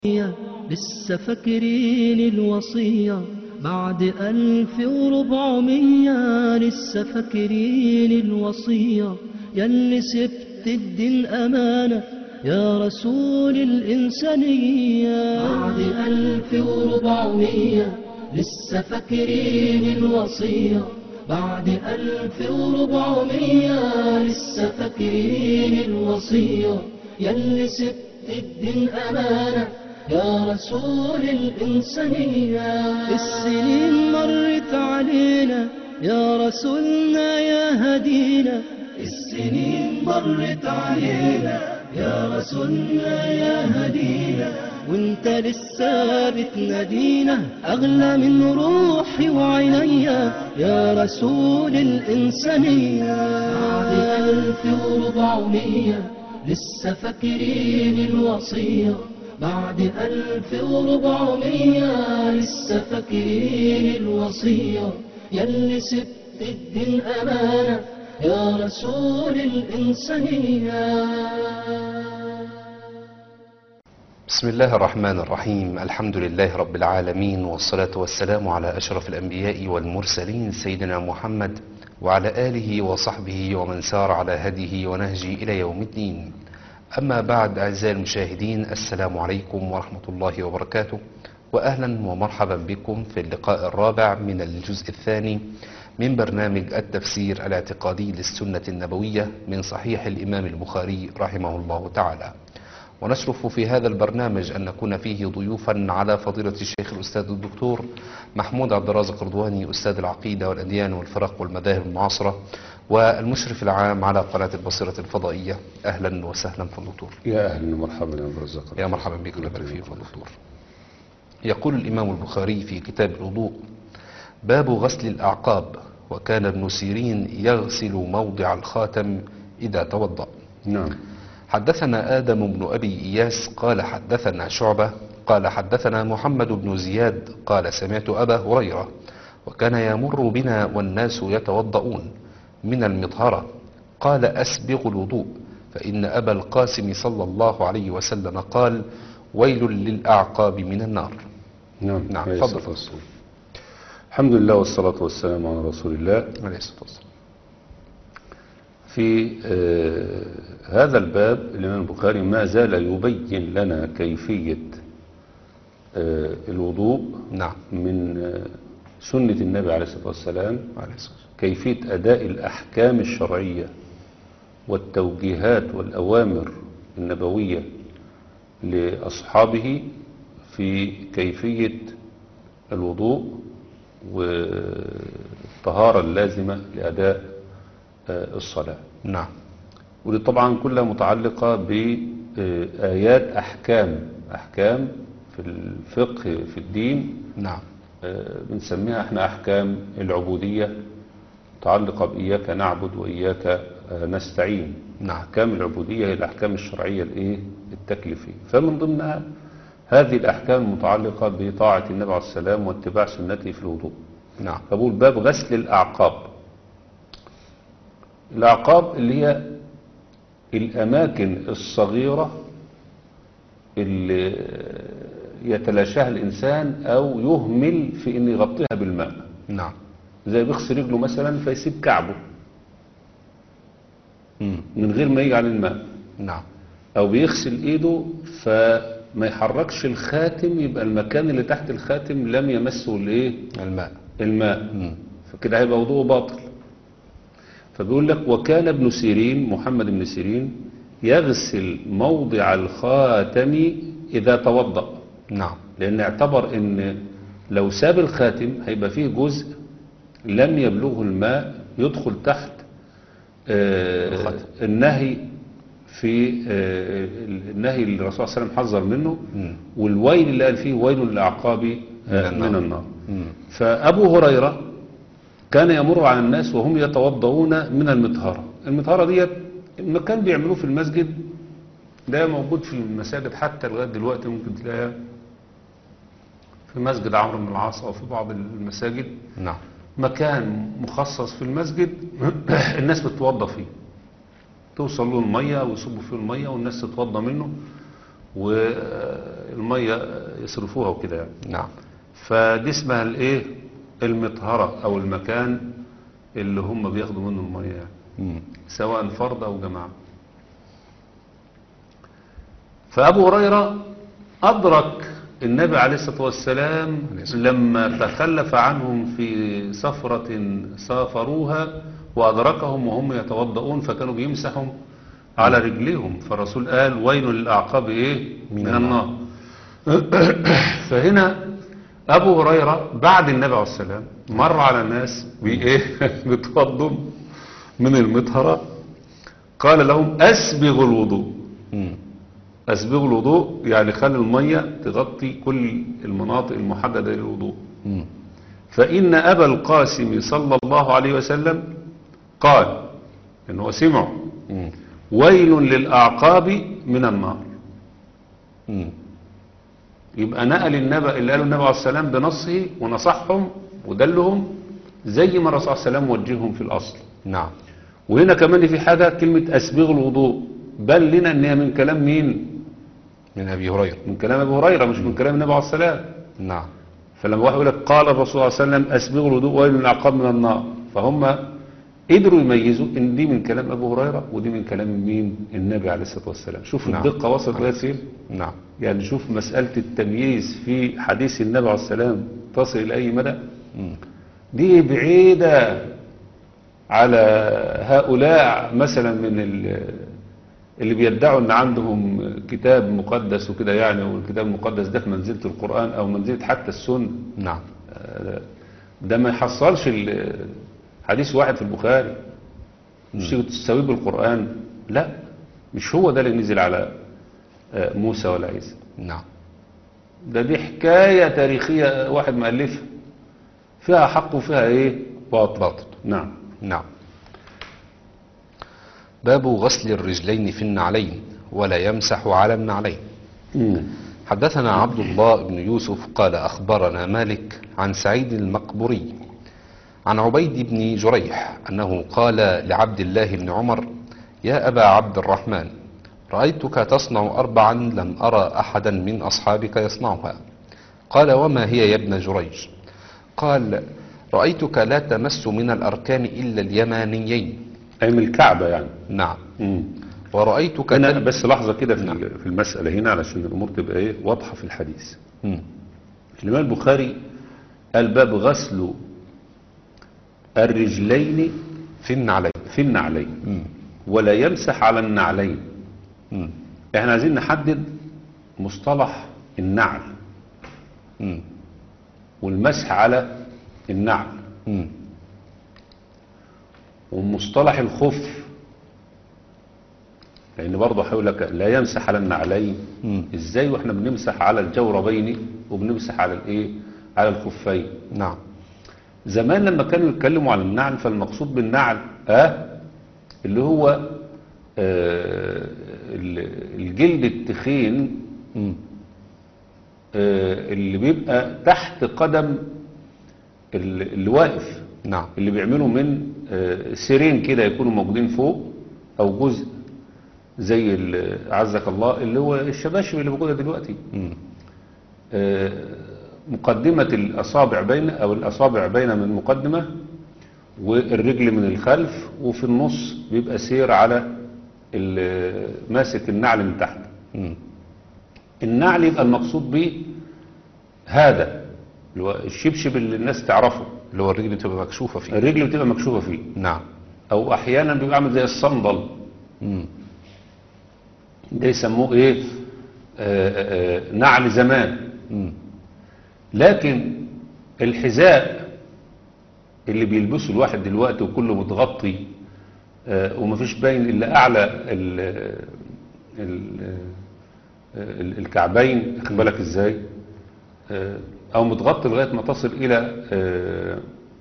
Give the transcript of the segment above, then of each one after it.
لسه فاكرين الوصية بعد ألف وربعمية لسه فاكرين الوصية ياللي سبت الدين أمانة يا رسول الإنسانية بعد ألف وربعمية لسه فاكرين الوصية بعد ألف وربعمية لسه فاكرين الوصية ياللي سبت الدين أمانة يا رسول الإنسانية السنين مرت علينا يا رسولنا يا هدينا السنين مرت علينا يا رسولنا يا هدينا وانت لسه بتنادينا اغلى من روحي وعينيا يا رسول الانسانيه بعد الف وربعمية لسه فاكرين الوصيه بعد ألف وربعمية لسه فاكرين الوصية ياللي سبت الدين أمانة يا رسول الإنسانية بسم الله الرحمن الرحيم الحمد لله رب العالمين والصلاة والسلام على أشرف الأنبياء والمرسلين سيدنا محمد وعلى آله وصحبه ومن سار على هديه ونهجه إلى يوم الدين أما بعد أعزائي المشاهدين السلام عليكم ورحمة الله وبركاته وأهلا ومرحبا بكم في اللقاء الرابع من الجزء الثاني من برنامج التفسير الاعتقادي للسنة النبوية من صحيح الإمام البخاري رحمه الله تعالى ونشرف في هذا البرنامج أن نكون فيه ضيوفا على فضيلة الشيخ الأستاذ الدكتور محمود عبد الرازق رضواني أستاذ العقيدة والأديان والفرق والمذاهب المعاصرة والمشرف العام على قناة البصيرة الفضائية أهلا وسهلا في الدكتور يا اهلا ومرحبا يا ابو رزاق يا مرحبا بك الله يبارك فيك يا دكتور يقول الإمام البخاري في كتاب الوضوء باب غسل الأعقاب وكان ابن سيرين يغسل موضع الخاتم إذا توضأ نعم حدثنا آدم بن أبي إياس قال حدثنا شعبة قال حدثنا محمد بن زياد قال سمعت أبا هريرة وكان يمر بنا والناس يتوضؤون من المطهرة قال أسبغ الوضوء فإن أبا القاسم صلى الله عليه وسلم قال ويل للأعقاب من النار نعم نعم، عليه تفضل. الصلاة والسلام. الحمد لله والصلاة والسلام على رسول الله عليه الصلاة والسلام في آه هذا الباب الإمام البخاري ما زال يبين لنا كيفية آه الوضوء نعم من آه سنة النبي عليه الصلاة والسلام عليه الصلاة والسلام كيفية أداء الأحكام الشرعية والتوجيهات والأوامر النبوية لأصحابه في كيفية الوضوء والطهارة اللازمة لأداء آه، الصلاة نعم ودي طبعا كلها متعلقة بآيات أحكام أحكام في الفقه في الدين نعم آه، بنسميها احنا احكام العبودية متعلقة بإياك نعبد وإياك آه، نستعين نعم احكام العبودية هي الاحكام الشرعية الايه التكليفية فمن ضمنها هذه الاحكام المتعلقة بطاعة النبي عليه السلام واتباع سنته في الوضوء نعم فبقول باب غسل الاعقاب الاعقاب اللي هي الاماكن الصغيرة اللي يتلاشاها الانسان او يهمل في ان يغطيها بالماء نعم زي بيغسل رجله مثلا فيسيب كعبه مم. من غير ما يجي على الماء نعم او بيغسل ايده فما يحركش الخاتم يبقى المكان اللي تحت الخاتم لم يمسه الايه الماء الماء مم. فكده هيبقى وضوءه باطل فبيقول لك وكان ابن سيرين محمد بن سيرين يغسل موضع الخاتم اذا توضأ نعم لان اعتبر ان لو ساب الخاتم هيبقى فيه جزء لم يبلغه الماء يدخل تحت آه، الخاتم. النهي في آه، النهي اللي الرسول صلى الله عليه وسلم حذر منه مم. والويل اللي قال فيه ويل للأعقاب آه، من النار. من النار مم. فأبو هريرة كان يمر على الناس وهم يتوضؤون من المطهرة المطهرة ديت المكان بيعملوه في المسجد ده موجود في المساجد حتى لغاية دلوقتي ممكن تلاقيها في مسجد عمرو بن العاص أو في بعض المساجد نعم مكان مخصص في المسجد الناس بتتوضى فيه توصل له المية ويصبوا فيه المية والناس تتوضى منه والمية يصرفوها وكده يعني نعم فدي اسمها الايه المطهرة او المكان اللي هم بياخدوا منه المية يعني مم. سواء فرد او جماعة فابو هريرة ادرك النبي عليه الصلاة والسلام عليه الصلاة لما تخلف عنهم في سفرة سافروها وادركهم وهم يتوضؤون فكانوا بيمسحوا على رجليهم فالرسول قال ويل للاعقاب ايه من من النار فهنا ابو هريره بعد النبي عليه السلام مر على ناس بايه بتوضوا من المطهره قال لهم اسبغوا الوضوء مم. اسبغوا الوضوء يعني خلي الميه تغطي كل المناطق المحدده للوضوء مم. فان ابا القاسم صلى الله عليه وسلم قال انه سمع مم. ويل للاعقاب من النار مم. يبقى نقل النبأ اللي قاله النبي عليه السلام بنصه ونصحهم ودلهم زي ما الرسول عليه السلام وجههم في الأصل نعم وهنا كمان في حاجة كلمة أسبغ الوضوء بل لنا أن هي من كلام مين من أبي هريرة من كلام أبي هريرة مش من كلام النبي عليه السلام نعم فلما واحد يقول لك قال الرسول صلى الله عليه وسلم أسبغ الوضوء ويل للعقاب من النار فهم قدروا يميزوا ان دي من كلام ابو هريره ودي من كلام مين النبي عليه الصلاه والسلام شوف نعم. الدقه وصلت لغايه فين نعم يعني شوف مسألة التمييز في حديث النبي عليه السلام تصل إلى أي مدى مم. دي بعيدة على هؤلاء مثلا من ال- اللي بيدعوا ان عندهم كتاب مقدس وكده يعني والكتاب المقدس ده في منزلة القرآن او منزلة حتى السنة نعم آه، ده ما يحصلش ال- حديث واحد في البخاري مش تيجي تستوي بالقرآن لا مش هو ده اللي نزل على آه، موسى ولا عيسى نعم ده دي حكاية تاريخية واحد مؤلفها فيها حق وفيها ايه باطل باطل نعم نعم باب غسل الرجلين في النعلين ولا يمسح على النعلين مم. حدثنا عبد الله بن يوسف قال أخبرنا مالك عن سعيد المقبوري عن عبيد بن جريح أنه قال لعبد الله بن عمر يا أبا عبد الرحمن رأيتك تصنع أربعا لم أرى أحدا من أصحابك يصنعها قال وما هي يا ابن جريج قال رأيتك لا تمس من الأركان إلا اليمانيين اي من الكعبة يعني نعم مم. ورأيتك هنا تل- بس لحظة كده في ال- في المسألة هنا علشان الأمور تبقى ايه واضحة في الحديث مم. الإمام البخاري قال باب غسل الرجلين في النعلين في النعلين مم. ولا يمسح على النعلين مم. احنا عايزين نحدد مصطلح النعل مم. والمسح على النعل مم. ومصطلح الخف لان برضه هيقول لك لا يمسح على النعلين مم. ازاي واحنا بنمسح على الجوربين وبنمسح على الايه على الخفين نعم زمان لما كانوا يتكلموا عن النعل فالمقصود بالنعل اه اللي هو آه ال- الجلد التخين مم. آه اللي بيبقى تحت قدم ال- اللي واقف نعم اللي بيعملوا من آه، سيرين كده يكونوا موجودين فوق او جزء زي ال- اعزك الله اللي هو الشباشب اللي موجوده دلوقتي مم. آه، مقدمة الأصابع بين أو الأصابع بين من المقدمة والرجل من الخلف وفي النص بيبقى سير على ال- ماسك النعل من تحت مم. النعل يبقى المقصود به هذا اللي هو الشبشب اللي الناس تعرفه اللي هو الرجل بتبقى مكشوفة فيه الرجل بتبقى مكشوفة فيه نعم أو أحيانا بيبقى عامل زي الصندل مم. ده يسموه إيه آه، آه، نعل زمان مم. لكن الحذاء اللي بيلبسه الواحد دلوقتي وكله متغطي آه، ومفيش باين الا اعلى ال ال ال الكعبين واخد بالك ازاي آه، او متغطي لغايه ما تصل الى آه،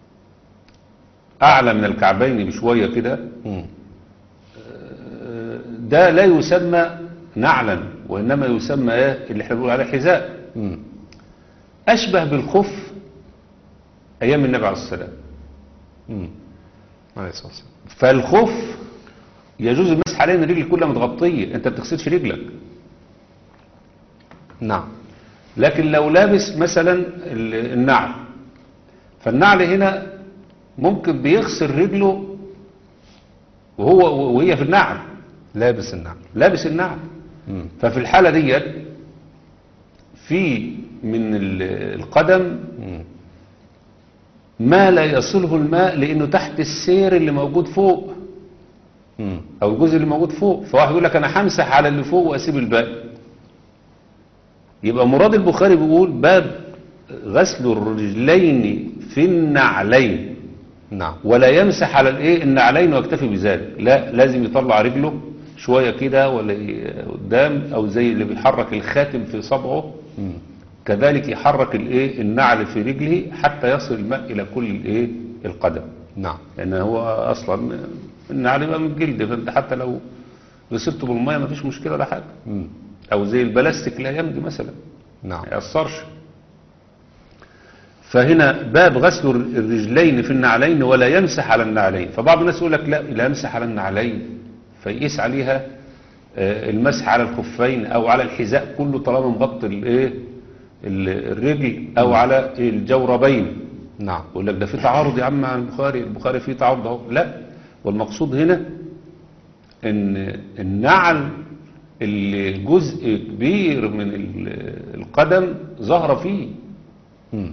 اعلى من الكعبين بشويه كده مم. آه، ده لا يسمى نعلا وانما يسمى ايه اللي احنا بنقول عليه حذاء مم. أشبه بالخف أيام النبي عليه السلام مم. عليه الصلاة والسلام فالخف يجوز المسح عليه ان الرجل كلها متغطية انت ما بتغسلش رجلك نعم لكن لو لابس مثلا ال- النعل فالنعل هنا ممكن بيغسل رجله وهو وهي في النعل لابس النعم لابس النعل مم. ففي الحالة ديت في من ال- القدم مم. ما لا يصله الماء لانه تحت السير اللي موجود فوق مم. او الجزء اللي موجود فوق فواحد يقول لك انا همسح على اللي فوق واسيب الباقي يبقى مراد البخاري بيقول باب غسل الرجلين في النعلين نعم ولا يمسح على الايه النعلين ويكتفي بذلك لا لازم يطلع رجله شويه كده ولا ي- قدام او زي اللي بيحرك الخاتم في صبعه مم. كذلك يحرك الايه النعل في رجله حتى يصل الماء الى كل الايه القدم نعم لان هو اصلا النعل يبقى من الجلد فانت حتى لو غسلته بالميه ما فيش مشكله ولا حاجه مم. او زي البلاستيك لا يمضي مثلا نعم ما يأثرش فهنا باب غسل الرجلين في النعلين ولا يمسح على النعلين فبعض الناس يقول لك لا لا يمسح على النعلين فيقيس عليها آه، المسح على الخفين او على الحذاء كله طالما مغطي الايه ال- الرجل او على الجوربين نعم يقول لك ده في تعارض يا عم مع البخاري البخاري فيه تعارض اهو لا والمقصود هنا ان النعل اللي جزء كبير من ال- القدم ظهر فيه مم.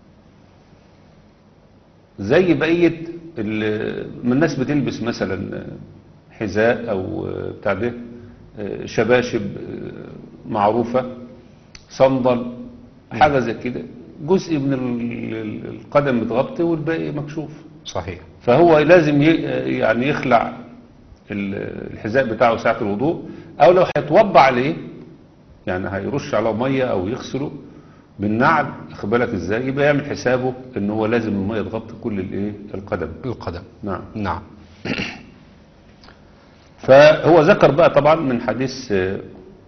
زي بقية ال- ما الناس بتلبس مثلا حذاء او بتاع ده شباشب معروفة صندل حاجة زي كده جزء من ال- ال- القدم متغطي والباقي مكشوف صحيح فهو لازم ي- يعني يخلع ال- الحذاء بتاعه ساعة الوضوء او لو هيتوضع عليه يعني هيرش عليه مية او يغسله بالنعل اخد بالك ازاي يبقى يعمل حسابه ان هو لازم المية تغطي كل الايه القدم القدم نعم نعم فهو ذكر بقى طبعا من حديث آه،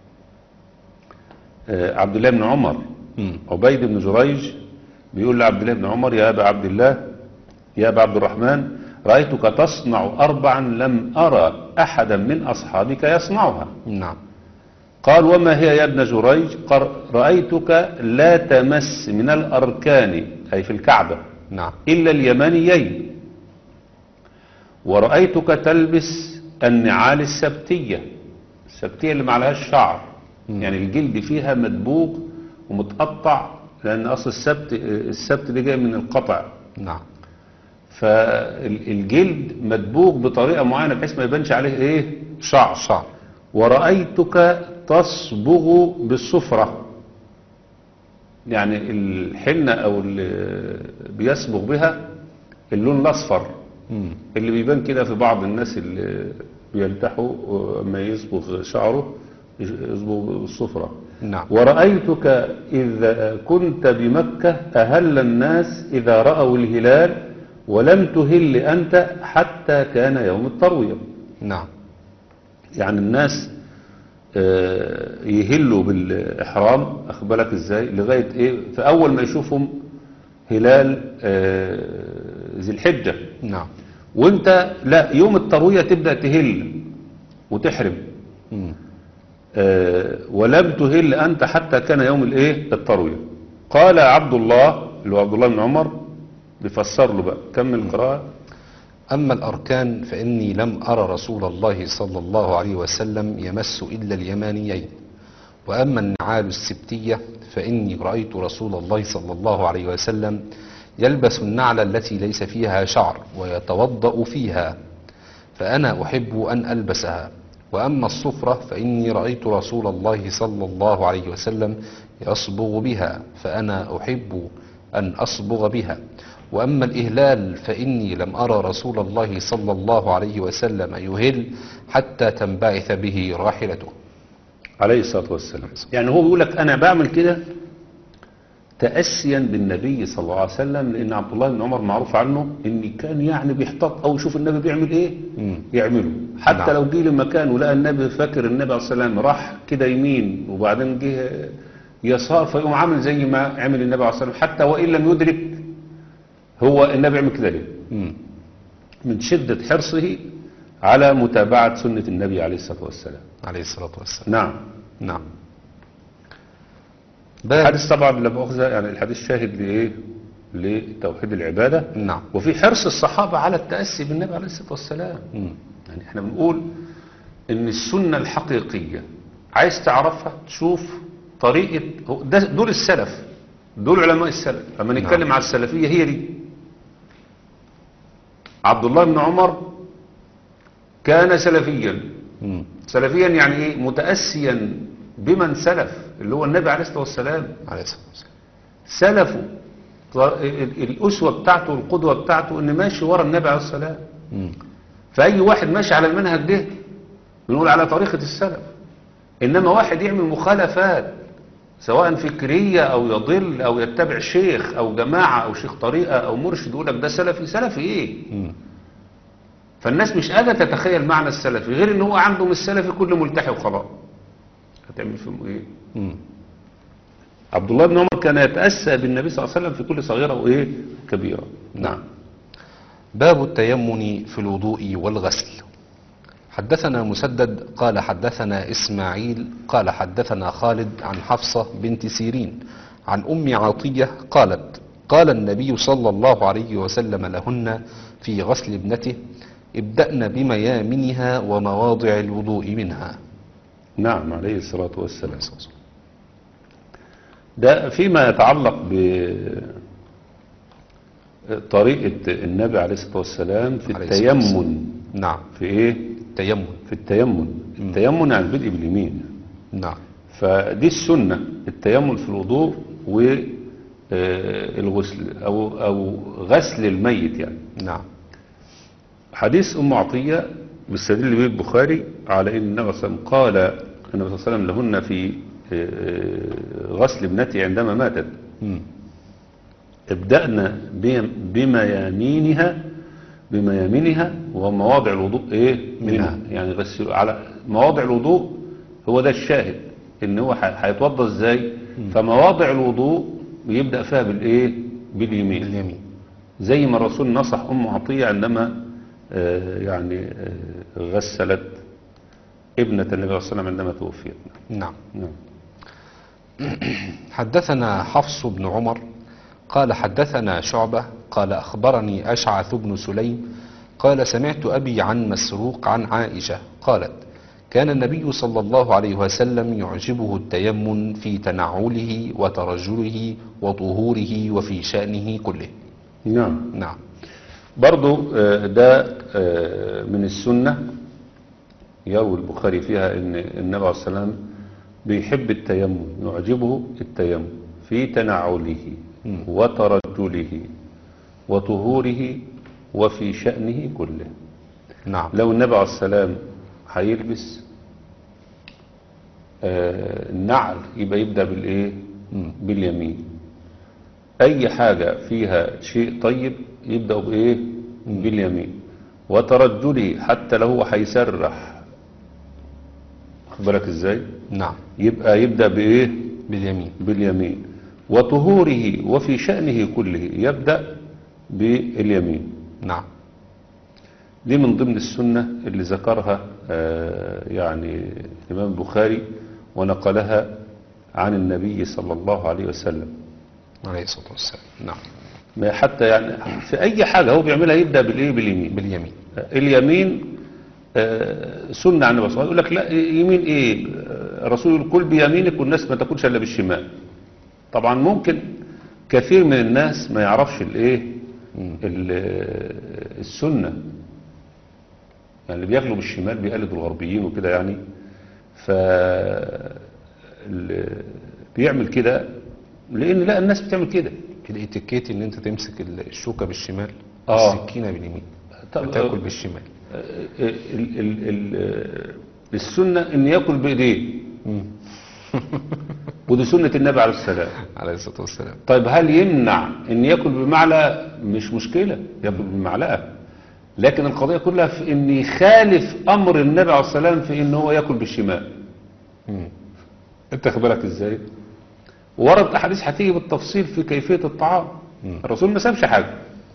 آه، عبد الله بن عمر مم. عبيد بن جريج بيقول لعبد الله بن عمر يا أبا عبد الله يا أبا عبد الرحمن رأيتك تصنع أربعا لم أرى أحدا من أصحابك يصنعها نعم قال وما هي يا ابن جريج قال رأيتك لا تمس من الأركان أي في الكعبة نعم إلا اليمانيين ورأيتك تلبس النعال السبتية السبتية اللي معلهاش شعر يعني الجلد فيها مدبوغ ومتقطع لأن أصل السبت السبت دي جاي من القطع نعم فالجلد مدبوغ بطريقة معينة بحيث ما يبانش عليه ايه شعر شعر ورأيتك تصبغ بالصفرة يعني الحنة او اللي بيصبغ بها اللون الاصفر مم. اللي بيبان كده في بعض الناس اللي بيلتحوا لما يصبغ شعره يصبغ بالصفرة نعم ورأيتك إذا كنت بمكة أهل الناس إذا رأوا الهلال ولم تهل أنت حتى كان يوم التروية نعم يعني الناس آه، يهلوا بالإحرام أخبرك إزاي لغاية إيه فأول ما يشوفهم هلال آه، ذي الحجة نعم وانت لا يوم التروية تبدأ تهل وتحرم مم. آه، ولم تهل أنت حتى كان يوم الإيه التروية قال عبد الله اللي هو عبد الله بن عمر بيفسر له بقى كمل القراءة أما الأركان فإني لم أرى رسول الله صلى الله عليه وسلم يمس إلا اليمانيين وأما النعال السبتية فإني رأيت رسول الله صلى الله عليه وسلم يلبس النعل التي ليس فيها شعر ويتوضأ فيها فأنا أحب أن ألبسها وأما الصفرة فإني رأيت رسول الله صلى الله عليه وسلم يصبغ بها فأنا أحب أن أصبغ بها وأما الإهلال فإني لم أرى رسول الله صلى الله عليه وسلم يهل حتى تنبعث به راحلته عليه الصلاة والسلام يعني هو بيقول لك أنا بعمل كده تأسيا بالنبي صلى الله عليه وسلم لأن عبد الله بن عمر معروف عنه إن كان يعني بيحتاط أو يشوف النبي بيعمل إيه مم. يعمله حتى نعم. لو جه لمكان ولقى النبي فاكر النبي عليه الصلاة والسلام راح كده يمين وبعدين جه يسار فيقوم عامل زي ما عمل النبي عليه الصلاة والسلام حتى وإن لم يدرك هو النبي يعمل كده ليه مم. من شدة حرصه على متابعة سنة النبي عليه الصلاة والسلام عليه الصلاة والسلام نعم نعم باب الحديث طبعا لا مؤاخذة يعني الحديث شاهد لإيه لتوحيد العبادة نعم وفي حرص الصحابة على التأسي بالنبي عليه الصلاة والسلام مم. يعني احنا بنقول ان السنة الحقيقية عايز تعرفها تشوف طريقة هو ده دول السلف دول علماء السلف لما نتكلم نعم. على السلفية هي دي عبد الله بن عمر كان سلفيا مم. سلفيا يعني ايه متأسيا بمن سلف اللي هو النبي عليه الصلاة والسلام عليه الصلاة والسلام سلفه ط- ال- الأسوة بتاعته القدوة بتاعته ان ماشي ورا النبي عليه الصلاة والسلام مم. فأي واحد ماشي على المنهج ده بنقول على طريقة السلف إنما واحد يعمل مخالفات سواء فكرية أو يضل أو يتبع شيخ أو جماعة أو شيخ طريقة أو مرشد يقول لك ده سلفي سلفي إيه مم. فالناس مش قادرة تتخيل معنى السلفي غير إن هو عنده من السلفي كل ملتحي وخلاص هتعمل فيهم إيه مم. عبد الله بن عمر كان يتأسى بالنبي صلى الله عليه وسلم في كل صغيرة وإيه كبيرة نعم باب التيمم في الوضوء والغسل حدثنا مسدد قال حدثنا إسماعيل قال حدثنا خالد عن حفصة بنت سيرين عن أم عطية قالت قال النبي صلى الله عليه وسلم لهن في غسل ابنته ابدأن بميامنها ومواضع الوضوء منها نعم عليه الصلاة والسلام ده فيما يتعلق بطريقة النبي عليه الصلاة والسلام في عليه الصلاة والسلام. التيمن نعم في ايه تيمم في التيمن التيمن يعني البدء باليمين نعم فدي السنة التيمن في الوضوء والغسل او او غسل الميت يعني نعم حديث ام عطية بيستدل به البخاري على ان النبي صلى الله عليه وسلم قال النبي صلى الله عليه وسلم لهن في آه، غسل ابنتي عندما ماتت مم. ابدأنا بم- بميامينها بميامنها ومواضع الوضوء ايه منها يعني غسلوا على مواضع الوضوء هو ده الشاهد ان هو ح- هيتوضى ازاي فمواضع الوضوء بيبدأ فيها بالايه باليمين اليمين زي ما الرسول نصح ام عطية عندما آه، يعني آه، غسلت ابنة النبي صلى الله عليه وسلم عندما توفيت نعم نعم حدثنا حفص بن عمر قال حدثنا شعبة قال أخبرني أشعث بن سليم قال سمعت أبي عن مسروق عن عائشة قالت كان النبي صلى الله عليه وسلم يعجبه التيمم في تنعله وترجله وطهوره وفي شأنه كله نعم نعم برضو آه، ده آه، من السنة يروي البخاري فيها ان النبي عليه الصلاة والسلام بيحب التيمم يعجبه التيمم في تنعله وترجله وطهوره وفي شأنه كله نعم لو النبي عليه السلام هيلبس آه، النعل يبقى يبدأ بالايه باليمين اي حاجة فيها شيء طيب يبدأ بايه باليمين وترجلي حتى لو هو هيسرح واخد بالك ازاي نعم يبقى يبدأ بايه باليمين باليمين وطهوره وفي شأنه كله يبدأ باليمين نعم دي من ضمن السنة اللي ذكرها آه، يعني الإمام البخاري ونقلها عن النبي صلى الله عليه وسلم عليه الصلاة والسلام نعم ما حتى يعني في أي حاجة هو بيعملها يبدأ بالإيه باليمين باليمين اليمين آه، سنة عن الرسول يقول لك لا يمين إيه آه، الرسول يقول كل بيمينك والناس ما تاكلش إلا بالشمال طبعا ممكن كثير من الناس ما يعرفش الإيه ال- السنة يعني اللي بياكلوا بالشمال بيقلدوا الغربيين وكده يعني ف ال- بيعمل كده لان لا الناس بتعمل كده الاتيكيت ان انت تمسك الشوكة بالشمال آه. والسكينة باليمين طب- وتاكل بالشمال ال ال ال السنة ان ياكل بايديه ودي سنة النبي عليه السلام عليه الصلاة والسلام طيب هل يمنع ان ياكل بمعلقة مش مشكلة ياكل بمعلقة لكن القضية كلها في ان يخالف امر النبي عليه السلام في ان هو ياكل بالشمال انت خد بالك ازاي ورد احاديث هتيجي بالتفصيل في كيفية الطعام الرسول ما سابش حاجة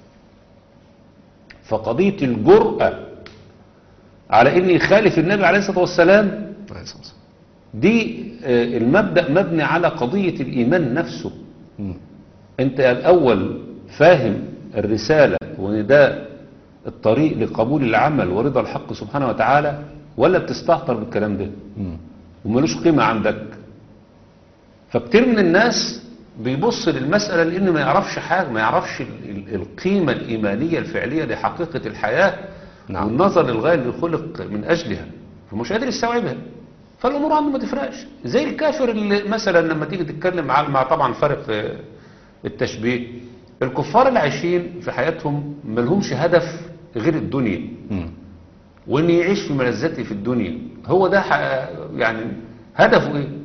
فقضية الجرأة على ان يخالف النبي عليه الصلاة والسلام عليه الصلاة والسلام دي آه، المبدأ مبني على قضية الإيمان نفسه مم. انت الأول فاهم الرسالة وان ده الطريق لقبول العمل ورضا الحق سبحانه وتعالى ولا بتستهتر بالكلام ده مم. وملوش قيمة عندك فكتير من الناس بيبص للمسألة لأنه ما يعرفش حاجة ما يعرفش ال- ال- القيمة الإيمانية الفعلية لحقيقة الحياة نعم. والنظر للغاية اللي خلق من أجلها فمش قادر يستوعبها فالأمور عنده ما تفرقش زي الكافر اللي مثلا لما تيجي تتكلم مع مع طبعا فرق في التشبيه الكفار اللي عايشين في حياتهم ملهمش هدف غير الدنيا مم. وان يعيش في ملذاته في الدنيا هو ده ح- يعني هدفه ايه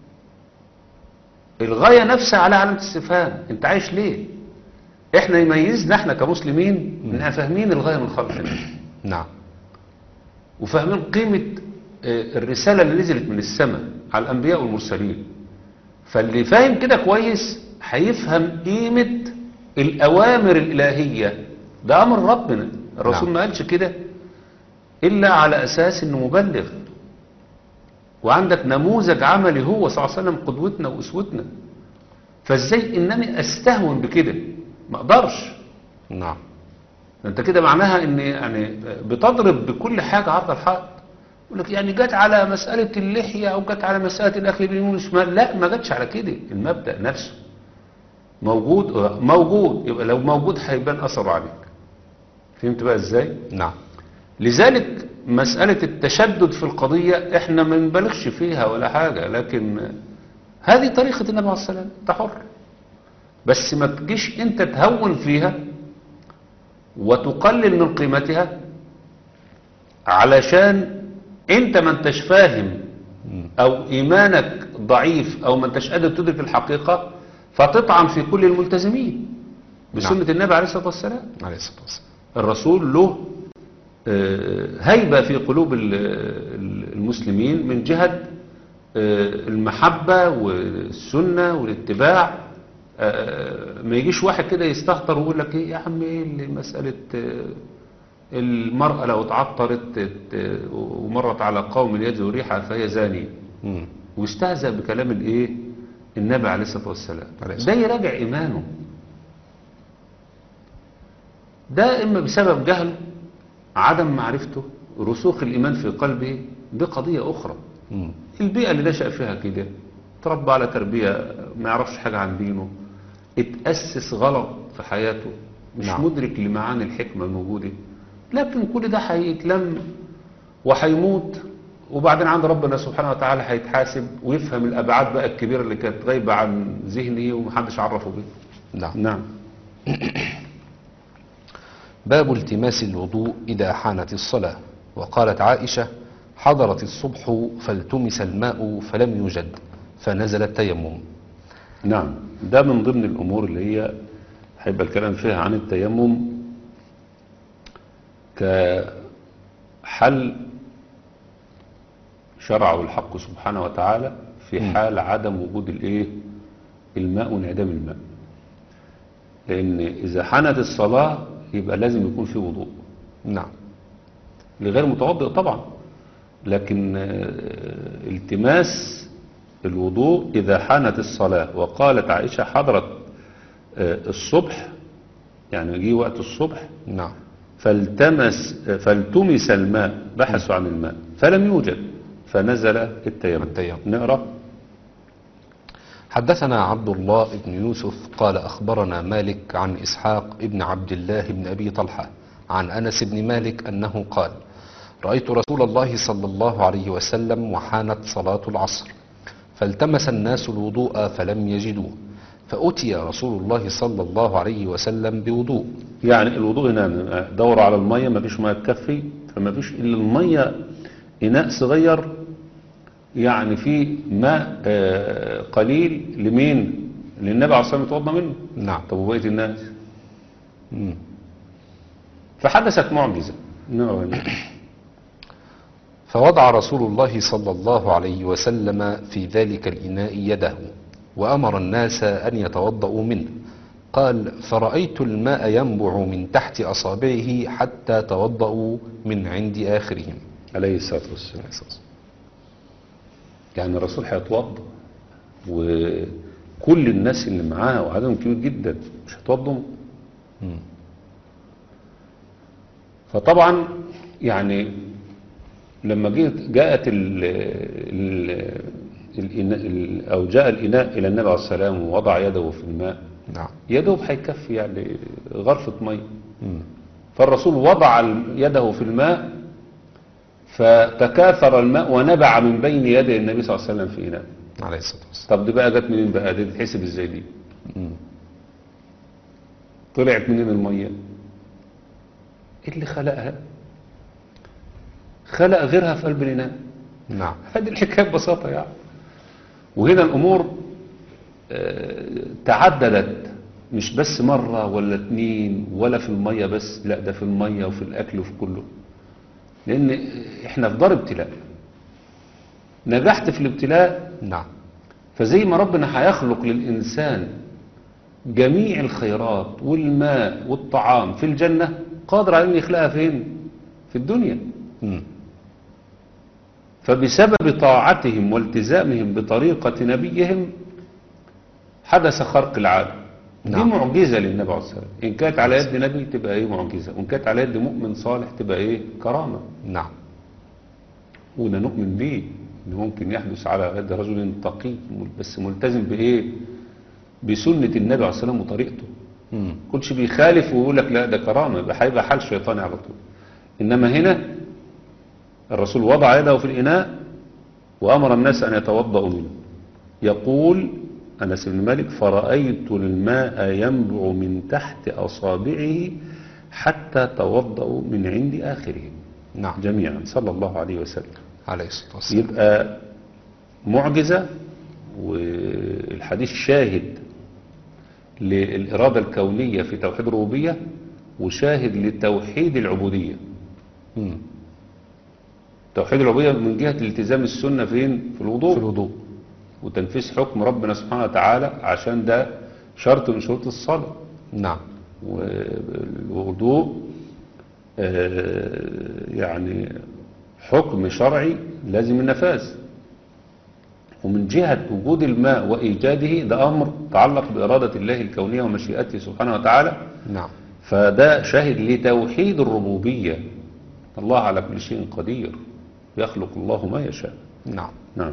الغاية نفسها على علامة استفهام انت عايش ليه احنا يميزنا احنا كمسلمين ان فاهمين الغاية من خلقنا نعم وفاهمين قيمة آه، الرسالة اللي نزلت من السماء على الأنبياء والمرسلين فاللي فاهم كده كويس هيفهم قيمة الأوامر الإلهية ده أمر ربنا الرسول نعم. ما قالش كده إلا على أساس إنه مبلغ وعندك نموذج عملي هو صلى الله عليه وسلم قدوتنا وأسوتنا فازاي إنني أستهون بكده ما أقدرش نعم انت كده معناها ان يعني بتضرب بكل حاجة عرض الحائط يقول لك يعني جت على مسألة اللحية او جت على مسألة الاكل باليمين والشمال لا ما جتش على كده المبدأ نفسه موجود آه، موجود يبقى لو موجود هيبان اثره عليك فهمت بقى ازاي نعم لذلك مسألة التشدد في القضية احنا ما نبالغش فيها ولا حاجة لكن هذه طريقة النبي عليه الصلاة والسلام انت حر بس ما تجيش انت تهون فيها وتقلل من قيمتها علشان انت ما انتش فاهم او ايمانك ضعيف او ما انتش قادر تدرك الحقيقة فتطعن في كل الملتزمين بسنة نعم. النبي عليه الصلاة والسلام عليه الصلاة والسلام الرسول له آه، هيبة في قلوب ال- ال- المسلمين من جهة آه، المحبة والسنة والاتباع آه، ما يجيش واحد كده يستهتر ويقول لك ايه يا عم ايه اللي مسألة آه، المرأة لو اتعطرت آه، ومرت على قوم يجدوا ريحها فهي زانية مم. واستهزأ بكلام الايه النبي عليه الصلاة والسلام عليه ده الصلاة يراجع إيمانه ده إما بسبب جهله عدم معرفته رسوخ الإيمان في قلبه دي قضية أخرى مم. البيئة اللي نشأ فيها كده تربى على تربية ما يعرفش حاجة عن دينه اتأسس غلط في حياته مش نعم. نعم. مدرك لمعاني الحكمة الموجودة لكن كل ده هيتلم وهيموت وبعدين عند ربنا سبحانه وتعالى هيتحاسب ويفهم الأبعاد بقى الكبيرة اللي كانت غايبة عن ذهنه ومحدش عرفه بيه نعم نعم باب التماس الوضوء إذا حانت الصلاة وقالت عائشة حضرت الصبح فالتمس الماء فلم يوجد فنزل التيمم نعم ده من ضمن الأمور اللي هي هيبقى الكلام فيها عن التيمم كحل شرعه الحق سبحانه وتعالى في مم. حال عدم وجود الايه الماء وانعدام الماء لأن إذا حنت الصلاة يبقى لازم يكون في وضوء نعم لغير متوضئ طبعا لكن آه، التماس الوضوء إذا حانت الصلاة وقالت عائشة حضرت آه، الصبح يعني جه وقت الصبح نعم فالتمس فالتمس الماء بحثوا عن الماء فلم يوجد فنزل التيمم التيمم. نقرأ حدثنا عبد الله بن يوسف قال أخبرنا مالك عن إسحاق بن عبد الله بن أبي طلحة عن أنس بن مالك أنه قال رأيت رسول الله صلى الله عليه وسلم وحانت صلاة العصر فالتمس الناس الوضوء فلم يجدوه فأتي رسول الله صلى الله عليه وسلم بوضوء يعني الوضوء هنا دور على المية ما فيش مية تكفي فما فيش إلا المية إناء صغير يعني فيه ماء آه، قليل لمين للنبي عليه الصلاة والسلام يتوضى منه نعم طب وبقية الناس مم. فحدثت معجزة نعم فوضع رسول الله صلى الله عليه وسلم في ذلك الإناء يده وأمر الناس أن يتوضأوا منه قال فرأيت الماء ينبع من تحت أصابعه حتى توضأوا من عند آخرهم عليه الصلاة والسلام يعني الرسول هيتوضا وكل الناس اللي معاه وعددهم كبير جدا مش هيتوضوا مم. فطبعا يعني لما جيت جاءت ال ال الإناء ال- أو جاء الإناء إلى النبي عليه الصلاة والسلام ووضع يده في الماء نعم يده هيكفي يعني غرفة مية مم. فالرسول وضع ال- يده في الماء فتكاثر الماء ونبع من بين يدي النبي صلى الله عليه وسلم في إناء عليه الصلاة والسلام طب دي بقى جت منين بقى دي تتحسب ازاي دي مم. طلعت منين المية إيه اللي خلقها خلق غيرها في قلب الإناء نعم هذه الحكاية ببساطة يعني وهنا الأمور آه، تعددت مش بس مرة ولا اتنين ولا في المية بس لا ده في المية وفي الأكل وفي كله لأن احنا في دار ابتلاء نجحت في الابتلاء نعم فزي ما ربنا هيخلق للإنسان جميع الخيرات والماء والطعام في الجنة قادر على أن يخلقها فين في الدنيا مم. فبسبب طاعتهم والتزامهم بطريقة نبيهم حدث خرق العادة دي نعم. معجزة للنبي عليه الصلاة والسلام إن كانت على يد نبي تبقى إيه معجزة وإن كانت على يد مؤمن صالح تبقى إيه كرامة نعم وده نؤمن به إنه ممكن يحدث على يد رجل تقي بس ملتزم بإيه بسنة النبي عليه الصلاة والسلام وطريقته مم. كلش بيخالف ويقول لك لا ده كرامة يبقى هيبقى حال شيطاني على طول إنما هنا الرسول وضع يده في الإناء وأمر الناس أن يتوضأوا منه يقول أنس بن مالك فرأيت الماء ينبع من تحت أصابعه حتى توضأوا من عند آخرهم نعم جميعا صلى الله عليه وسلم عليه الصلاة والسلام يبقى معجزة والحديث شاهد للإرادة الكونية في توحيد الربوبية وشاهد لتوحيد العبودية مم. توحيد العبودية من جهة التزام السنة فين في الوضوء في الوضوء وتنفيذ حكم ربنا سبحانه وتعالى عشان ده شرط من شروط الصلاة نعم والوضوء آه، يعني حكم شرعي لازم النفاذ ومن جهة وجود الماء وإيجاده ده أمر تعلق بإرادة الله الكونية ومشيئته سبحانه وتعالى نعم فده شاهد لتوحيد الربوبية الله على كل شيء قدير يخلق الله ما يشاء نعم نعم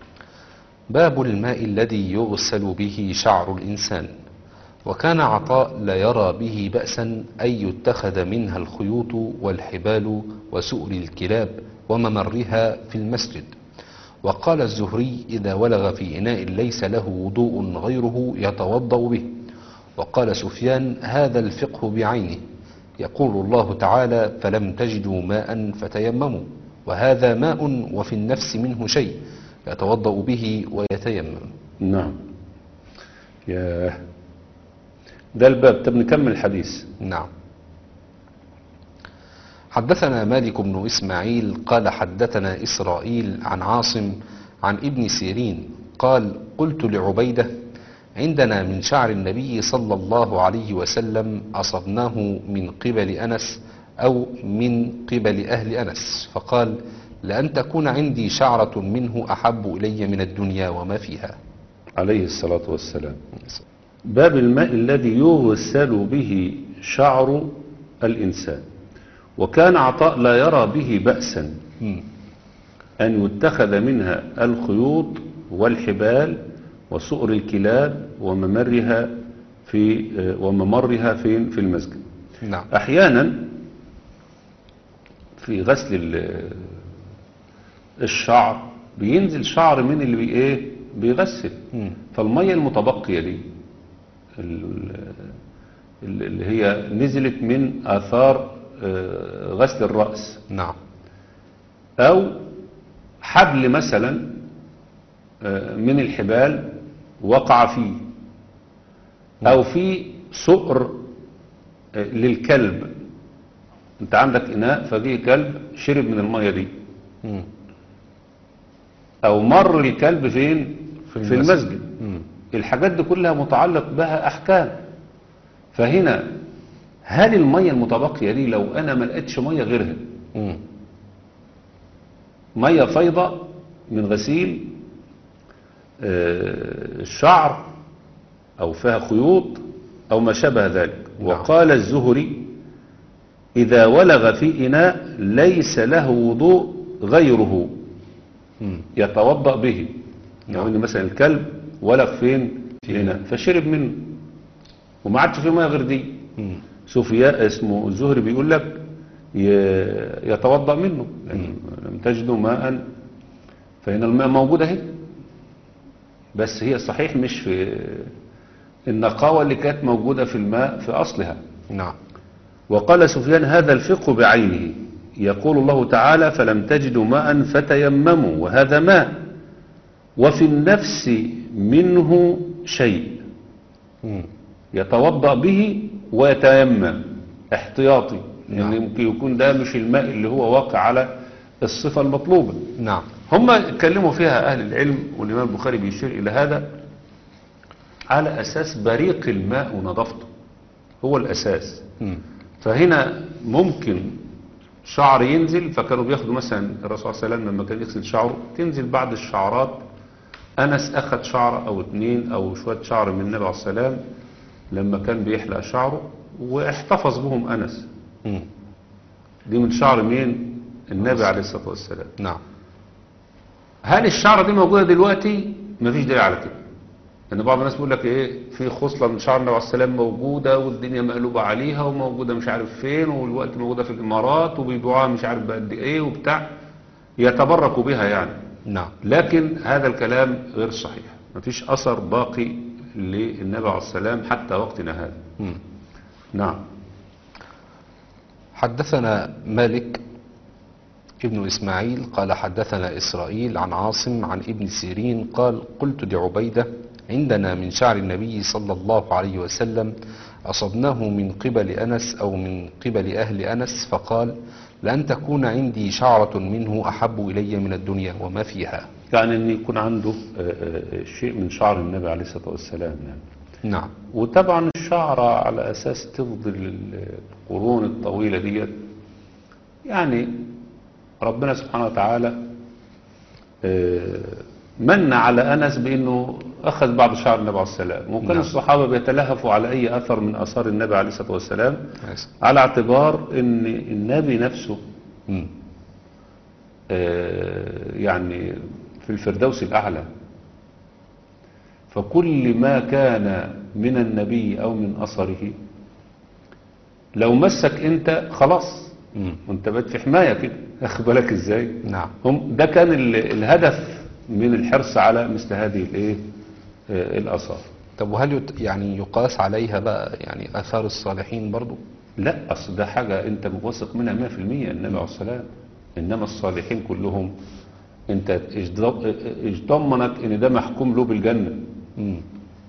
باب الماء الذي يغسل به شعر الإنسان وكان عطاء لا يرى به بأسا أن يتخذ منها الخيوط والحبال وسؤر الكلاب وممرها في المسجد وقال الزهري إذا ولغ في إناء ليس له وضوء غيره يتوضأ به وقال سفيان هذا الفقه بعينه يقول الله تعالى فلم تجدوا ماء فتيمموا وهذا ماء وفي النفس منه شيء يتوضأ به ويتيمم نعم يا ده الباب طب نكمل الحديث نعم حدثنا مالك بن إسماعيل قال حدثنا إسرائيل عن عاصم عن ابن سيرين قال قلت لعبيدة عندنا من شعر النبي صلى الله عليه وسلم أصبناه من قبل أنس أو من قبل أهل أنس فقال لأن تكون عندي شعرة منه أحب إلي من الدنيا وما فيها عليه الصلاة والسلام باب الماء الذي يغسل به شعر الإنسان وكان عطاء لا يرى به بأسا مم. أن يتخذ منها الخيوط والحبال وسؤر الكلاب وممرها في وممرها في في المسجد نعم أحيانا في غسل ال- الشعر بينزل شعر من اللي بي ايه بيغسل مم. فالمية المتبقية دي ال- ال- اللي هي نزلت من آثار آه، غسل الرأس نعم أو حبل مثلا آه، من الحبال وقع فيه أو في سؤر آه، للكلب أنت عندك إناء فجه كلب شرب من المية دي مم. أو مر الكلب فين في في المسجد. المسجد مم. الحاجات دي كلها متعلق بها أحكام فهنا هل المية المتبقية دي لو أنا ما لقيتش مية غيرها مم. مية فيضة من غسيل آه، الشعر أو فيها خيوط أو ما شابه ذلك نعم. وقال الزهري إذا ولغ في إناء ليس له وضوء غيره مم. يتوضأ به نعم. يعني إن مثلا الكلب ولغ فين في إناء فشرب منه وما عادش في ميه غير دي مم. شوف يا اسمه الزهري بيقول لك ي- يتوضأ منه يعني لم تجدوا ماء فإن الماء موجود اهي بس هي صحيح مش في النقاوة اللي كانت موجودة في الماء في أصلها نعم وقال سفيان هذا الفقه بعينه يقول الله تعالى فلم تجدوا ماء فتيمموا وهذا ماء وفي النفس منه شيء مم. يتوضأ به ويتيمم احتياطي نعم. يعني ممكن يكون ده مش الماء اللي هو واقع على الصفة المطلوبة نعم هم اتكلموا فيها أهل العلم والإمام البخاري بيشير إلى هذا على أساس بريق الماء ونظافته هو الأساس مم. فهنا ممكن شعر ينزل فكانوا بياخدوا مثلا الرسول صلى الله عليه وسلم لما كان يغسل شعره تنزل بعض الشعرات أنس أخذ شعر أو اتنين أو شوية شعر من النبي عليه السلام لما كان بيحلق شعره واحتفظ بهم أنس مم. دي من شعر مين النبي عليه الصلاة والسلام نعم هل الشعرة دي موجودة دلوقتي مفيش دليل على كده ان بعض الناس بيقول لك ايه في خصلة من شعر النبي عليه السلام موجودة والدنيا مقلوبة عليها وموجودة مش عارف فين والوقت موجودة في الامارات وبيبيعوها مش عارف بقد ايه وبتاع يتبركوا بها يعني نعم لكن هذا الكلام غير صحيح مفيش اثر باقي للنبي عليه السلام حتى وقتنا هذا مم. نعم حدثنا مالك ابن إسماعيل قال حدثنا إسرائيل عن عاصم عن ابن سيرين قال قلت لعبيدة عندنا من شعر النبي صلى الله عليه وسلم أصبناه من قبل أنس أو من قبل أهل أنس فقال لأن تكون عندي شعرة منه أحب إلي من الدنيا وما فيها يعني ان يكون عنده آه، آه، شيء من شعر النبي عليه الصلاة والسلام يعني نعم وطبعا الشعرة على أساس تفضل القرون الطويلة ديت يعني ربنا سبحانه وتعالى آه، من على أنس بأنه أخذ بعض شعر النبي عليه السلام وكان نعم. الصحابة بيتلهفوا على أي أثر من أثار النبي عليه الصلاة والسلام آسف. على اعتبار أن النبي نفسه مم. آه، يعني في الفردوس الأعلى فكل ما كان من النبي أو من أثره لو مسك أنت خلاص مم. وانت بقيت في حماية كده أخد بالك إزاي نعم هم ده كان ال- الهدف من الحرص على مثل هذه الايه آه، الآثار طب وهل يت... يعني يقاس عليها بقى يعني آثار الصالحين برضو لا أصل ده حاجة أنت واثق منها 100% النبي عليه السلام إنما الصالحين كلهم أنت إيش ض- إيش ضمنك إن ده محكوم له بالجنة مم.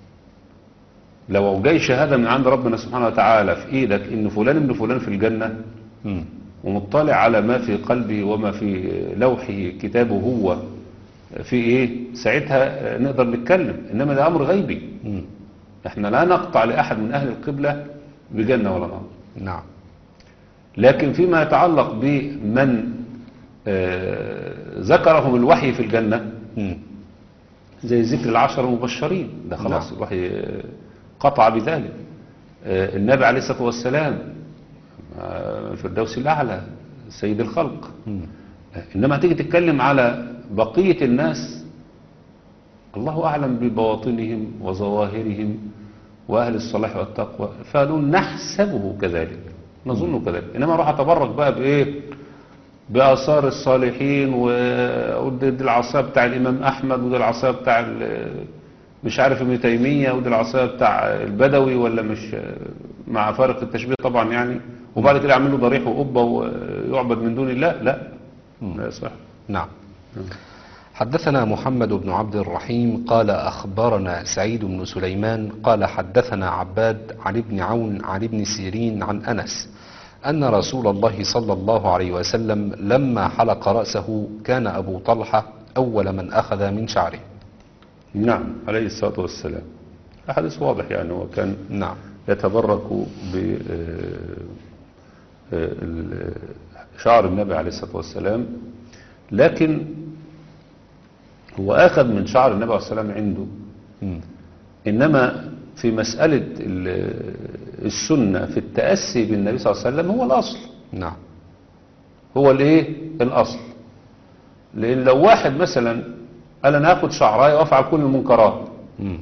لو جاي شهادة من عند ربنا سبحانه وتعالى في إيدك إن فلان ابن فلان في الجنة مم. ومطلع على ما في قلبه وما في لوحه كتابه هو في إيه ساعتها آه، نقدر نتكلم إنما ده أمر غيبي مم. احنا لا نقطع لأحد من أهل القبلة بجنة ولا نار نعم لكن فيما يتعلق بمن آه، ذكرهم الوحي في الجنة مم. زي ذكر العشر المبشرين ده خلاص نعم. الوحي آه، قطع بذلك آه، النبي عليه الصلاة والسلام آه، الفردوس الأعلى سيد الخلق مم. آه، إنما تيجي تتكلم على بقية الناس الله أعلم ببواطنهم وظواهرهم وأهل الصلاح والتقوى فقالوا نحسبه كذلك نظن كذلك إنما أروح أتبرك بقى بإيه بآثار الصالحين و- ودي دي العصاية بتاع الإمام أحمد ودي العصاية بتاع ال- مش عارف ابن تيمية ودي العصاية بتاع البدوي ولا مش مع فارق التشبيه طبعا يعني وبعد كده يعملوا ضريح وقبة ويعبد من دون الله لا لا صح نعم حدثنا محمد بن عبد الرحيم قال أخبرنا سعيد بن سليمان قال حدثنا عباد عن ابن عون عن ابن سيرين عن أنس أن رسول الله صلى الله عليه وسلم لما حلق رأسه كان أبو طلحة أول من أخذ من شعره نعم عليه الصلاة والسلام حديث واضح يعني هو كان نعم يتبرك ب آه، آه، ال- شعر النبي عليه الصلاة والسلام لكن هو أخذ من شعر النبي عليه الصلاة والسلام عنده مم. إنما في مسألة ال- السنة في التأسي بالنبي صلى الله عليه وسلم هو الأصل نعم هو الايه الاصل لان لو واحد مثلا قال انا هاخد شعرايه وافعل كل المنكرات مم.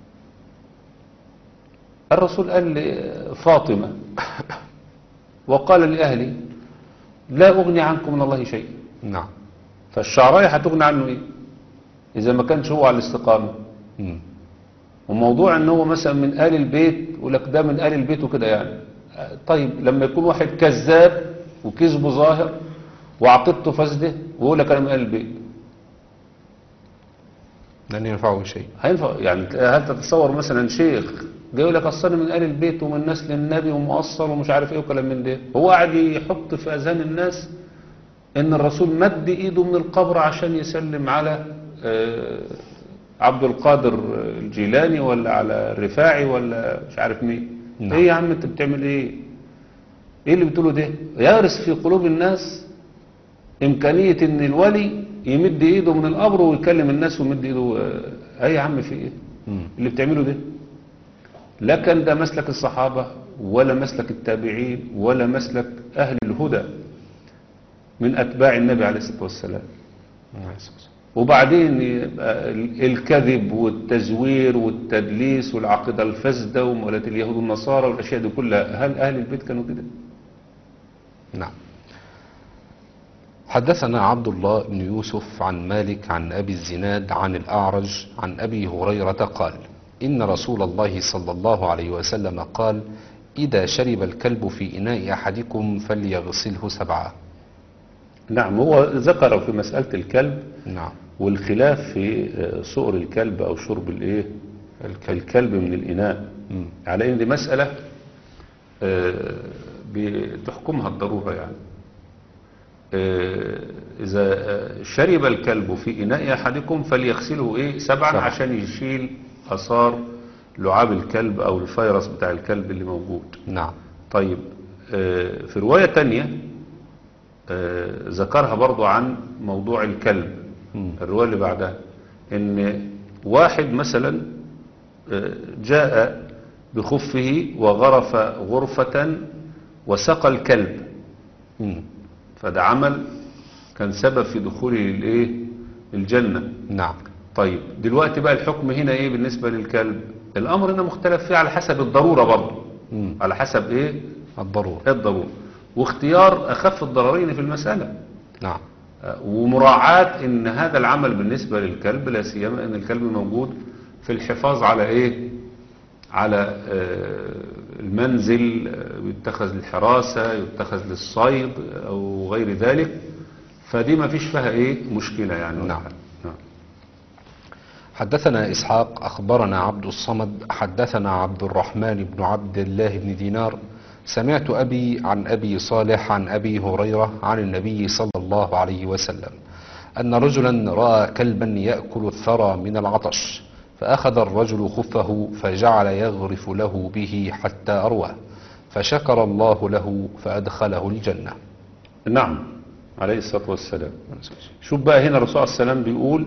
الرسول قال لفاطمه وقال لاهلي لا اغني عنكم من الله شيئا نعم فالشعرايه هتغني عنه ايه اذا ما كانش هو على الاستقامه مم. وموضوع ان هو مثلا من آل البيت يقول لك ده من آل البيت وكده يعني آه، طيب لما يكون واحد كذاب وكذبه ظاهر وعقيدته فاسده ويقول لك انا من آل البيت لن ينفعه شيء هينفع يعني هل تتصور مثلا شيخ جاي يقول لك اصل أنا من آل البيت ومن نسل النبي ومؤصل ومش عارف ايه وكلام من ده هو قاعد يحط في اذهان الناس ان الرسول مد ايده من القبر عشان يسلم على آه، عبد القادر الجيلاني ولا على الرفاعي ولا مش عارف مين نعم. ايه يا عم انت بتعمل ايه ايه اللي بتقوله ده يغرس في قلوب الناس امكانية ان الولي يمد ايده من القبر ويكلم الناس ويمد ايده آه، ايه يا عم في ايه مم. اللي بتعمله ده لا كان ده مسلك الصحابة ولا مسلك التابعين ولا مسلك أهل الهدى من أتباع النبي عليه الصلاة والسلام وبعدين يبقى ال- الكذب والتزوير والتدليس والعقيدة الفاسدة ومولاة اليهود والنصارى والأشياء دي كلها هل أهل البيت كانوا كده؟ نعم حدثنا عبد الله بن يوسف عن مالك عن أبي الزناد عن الأعرج عن أبي هريرة قال إن رسول الله صلى الله عليه وسلم قال إذا شرب الكلب في إناء أحدكم فليغسله سبعة نعم هو ذكر في مسألة الكلب نعم والخلاف في آه، صقر الكلب أو شرب الإيه؟ الكلب من الإناء مم. على ان دي مسألة آه، بتحكمها الضرورة يعني آه، إذا آه، شرب الكلب في إناء أحدكم فليغسله إيه سبعا سبعا. عشان يشيل أثار لعاب الكلب أو الفيروس بتاع الكلب اللي موجود نعم طيب آه، في رواية تانية آه، ذكرها برضو عن موضوع الكلب مم. الرواية اللي بعدها ان واحد مثلا آه، جاء بخفه وغرف غرفة وسقى الكلب مم. فده عمل كان سبب في دخوله للايه الجنة نعم طيب دلوقتي بقى الحكم هنا ايه بالنسبة للكلب الامر هنا مختلف فيه على حسب الضرورة برضه مم. على حسب ايه الضرورة الضرورة واختيار اخف الضررين في المسألة نعم ومراعاة ان هذا العمل بالنسبة للكلب لا سيما ان الكلب موجود في الحفاظ على ايه على آه، المنزل آه، يتخذ للحراسة يتخذ للصيد او غير ذلك فدي ما فيش فيها ايه مشكلة يعني ولا نعم. حاجة. نعم حدثنا إسحاق أخبرنا عبد الصمد حدثنا عبد الرحمن بن عبد الله بن دينار سمعت أبي عن أبي صالح عن أبي هريرة عن النبي صلى الله عليه وسلم أن رجلا رأى كلبا يأكل الثرى من العطش فأخذ الرجل خفه فجعل يغرف له به حتى أرواه فشكر الله له فأدخله الجنة نعم عليه الصلاة والسلام شوف بقى هنا الرسول صلى الله عليه وسلم بيقول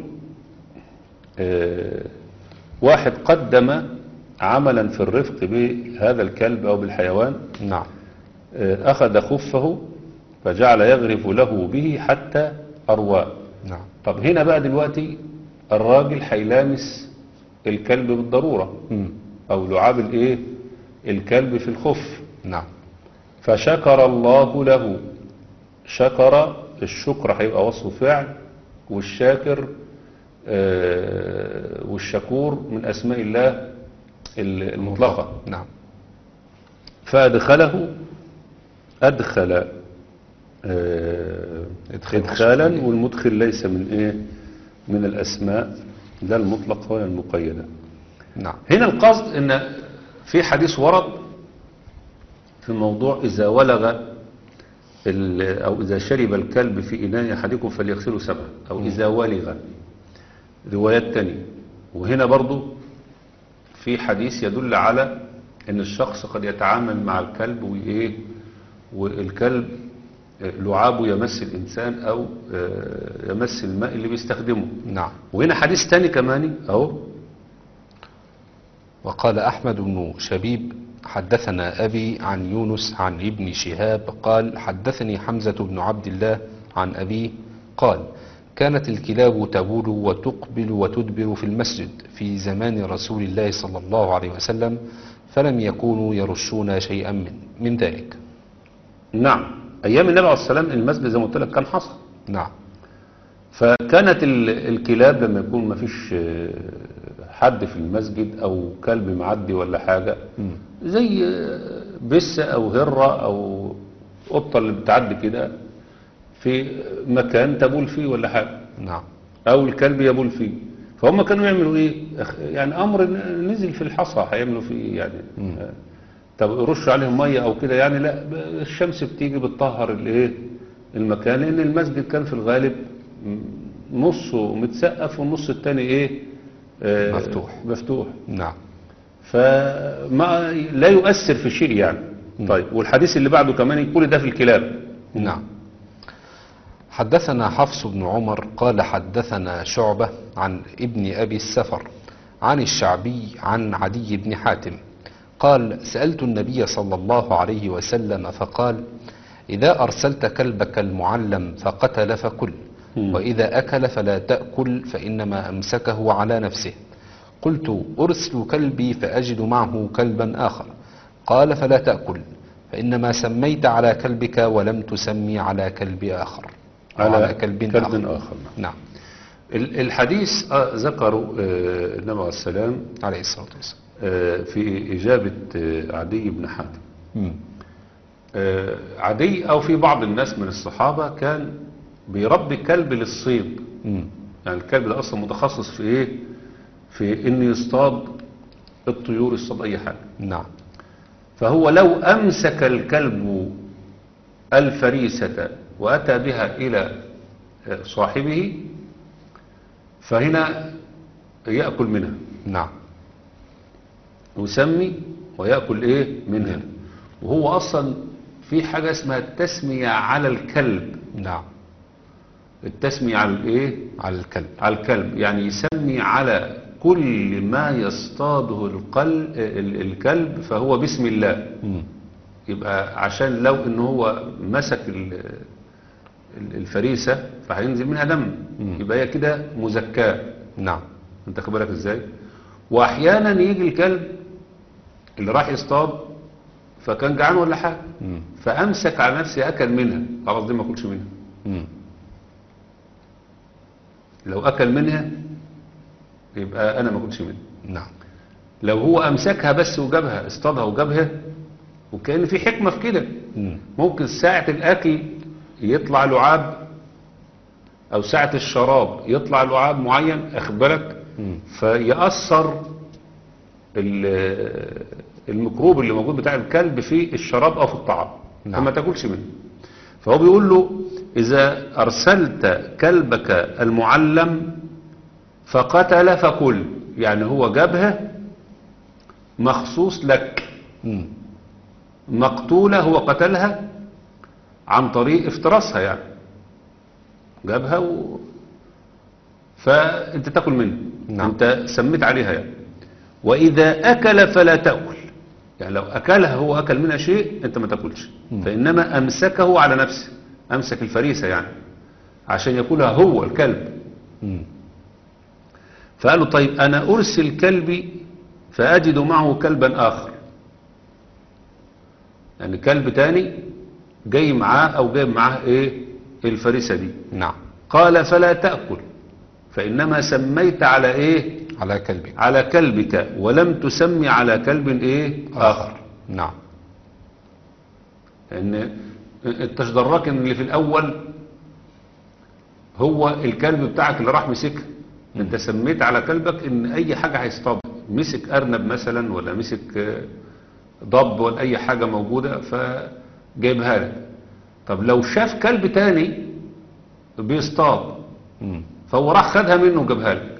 آه، واحد قدم عملا في الرفق بهذا الكلب أو بالحيوان نعم آه، أخذ خفه فجعل يغرف له به حتى أرواه نعم طب هنا بقى دلوقتي الراجل هيلامس الكلب بالضرورة مم. أو لعاب الإيه الكلب في الخف نعم فشكر الله له شكر الشكر هيبقى وصف فعل والشاكر آه، والشكور من أسماء الله المطلقة نعم فأدخله أدخل آه، إدخال إدخالا وصف. والمدخل ليس من إيه من الأسماء لا المطلقة ولا المقيدة نعم هنا القصد ان في حديث ورد في موضوع اذا ولغ ال- او اذا شرب الكلب في اناء احدكم فليغسله سبعا او اذا ولغ روايات تانية وهنا برضو في حديث يدل على ان الشخص قد يتعامل مع الكلب وايه والكلب لعابه يمس الإنسان أو آه، يمس الماء اللي بيستخدمه نعم وهنا حديث تاني كمان أهو وقال أحمد بن شبيب حدثنا أبي عن يونس عن ابن شهاب قال حدثني حمزة بن عبد الله عن أبيه قال كانت الكلاب تبول وتقبل وتدبر في المسجد في زمان رسول الله صلى الله عليه وسلم فلم يكونوا يرشون شيئا من, من ذلك نعم أيام النبي عليه الصلاة والسلام المسجد زي ما قلت لك كان حصى نعم فكانت ال- الكلاب لما يكون ما فيش آه، حد في المسجد او كلب معدي ولا حاجة زي آه، بسة او هرة او قطة اللي بتعدي كده في مكان تبول فيه ولا حاجة نعم او الكلب يبول فيه فهم كانوا يعملوا ايه أخ- يعني امر ن- نزل في الحصى هيعملوا فيه إيه يعني آه، طب يرشوا عليهم ميه او كده يعني لا ب- الشمس بتيجي بتطهر الايه المكان لان المسجد كان في الغالب م- نصه متسقف والنص التاني ايه آه، مفتوح. مفتوح نعم فما لا يؤثر في شيء يعني طيب والحديث اللي بعده كمان كل ده في الكلاب نعم حدثنا حفص بن عمر قال حدثنا شعبة عن ابن أبي السفر عن الشعبي عن عدي بن حاتم قال سألت النبي صلى الله عليه وسلم فقال إذا أرسلت كلبك المعلم فقتل فكل وإذا أكل فلا تأكل فإنما أمسكه على نفسه قلت أرسل كلبي فأجد معه كلبا آخر قال فلا تأكل فإنما سميت على كلبك ولم تسمي على كلب آخر أو على كلب, كلب آخر آخر نعم ال- الحديث آه، ذكروا آه، النبي عليه السلام عليه الصلاة والسلام آه، في إجابة آه، عدي بن حاتم مم. آه، عدي أو في بعض الناس من الصحابة كان بيربي كلب للصيد مم. يعني الكلب ده أصلا متخصص في إيه في إنه يصطاد الطيور يصطاد أي حاجة نعم فهو لو أمسك الكلب الفريسة وأتى بها إلى آه، صاحبه فهنا يأكل منها نعم يسمي ويأكل ايه منها وهو اصلا في حاجة اسمها التسمية على الكلب نعم التسمية على الايه على الكلب على الكلب يعني يسمي على كل ما يصطاده القلب الكلب فهو بسم الله مم. يبقى عشان لو ان هو مسك ال- ال- الفريسة فهينزل منها دم يبقى هي كده مزكاه نعم انت خد بالك ازاي واحيانا يجي الكلب اللي راح يصطاد فكان جعان ولا حاجه مم. فامسك على نفسه اكل منها خلاص دي ما اكلش منها مم. لو اكل منها يبقى انا ما اكلش منها نعم لو هو امسكها بس وجابها اصطادها وجابها وكان في حكمه في كده مم. ممكن ساعه الاكل يطلع لعاب او ساعه الشراب يطلع لعاب معين اخد بالك مم. فيأثر ال- الميكروب اللي موجود بتاع الكلب في الشراب او في الطعام نعم. فما تاكلش منه فهو بيقول له اذا ارسلت كلبك المعلم فقتل فكل يعني هو جابها مخصوص لك مم. مقتولة هو قتلها عن طريق افتراسها يعني جابها و... فانت تاكل منه نعم. انت سميت عليها يعني واذا اكل فلا تاكل يعني لو اكلها هو اكل منها شيء انت ما تاكلش فانما امسكه على نفسه امسك الفريسه يعني عشان ياكلها هو الكلب مم. فقال له طيب انا ارسل كلبي فاجد معه كلبا اخر يعني كلب تاني جاي معاه او جايب معاه ايه الفريسه دي نعم قال فلا تاكل فانما سميت على ايه على كلبك على كلبك ولم تسمي على كلب ايه اخر نعم لان انت تدرك ان اللي في الاول هو الكلب بتاعك اللي راح مسكه انت سميت على كلبك ان اي حاجه هيصطاد مسك ارنب مثلا ولا مسك آه، ضب ولا اي حاجه موجوده فجايبها لك طب لو شاف كلب تاني بيصطاد مم. فهو راح خدها منه وجابها لك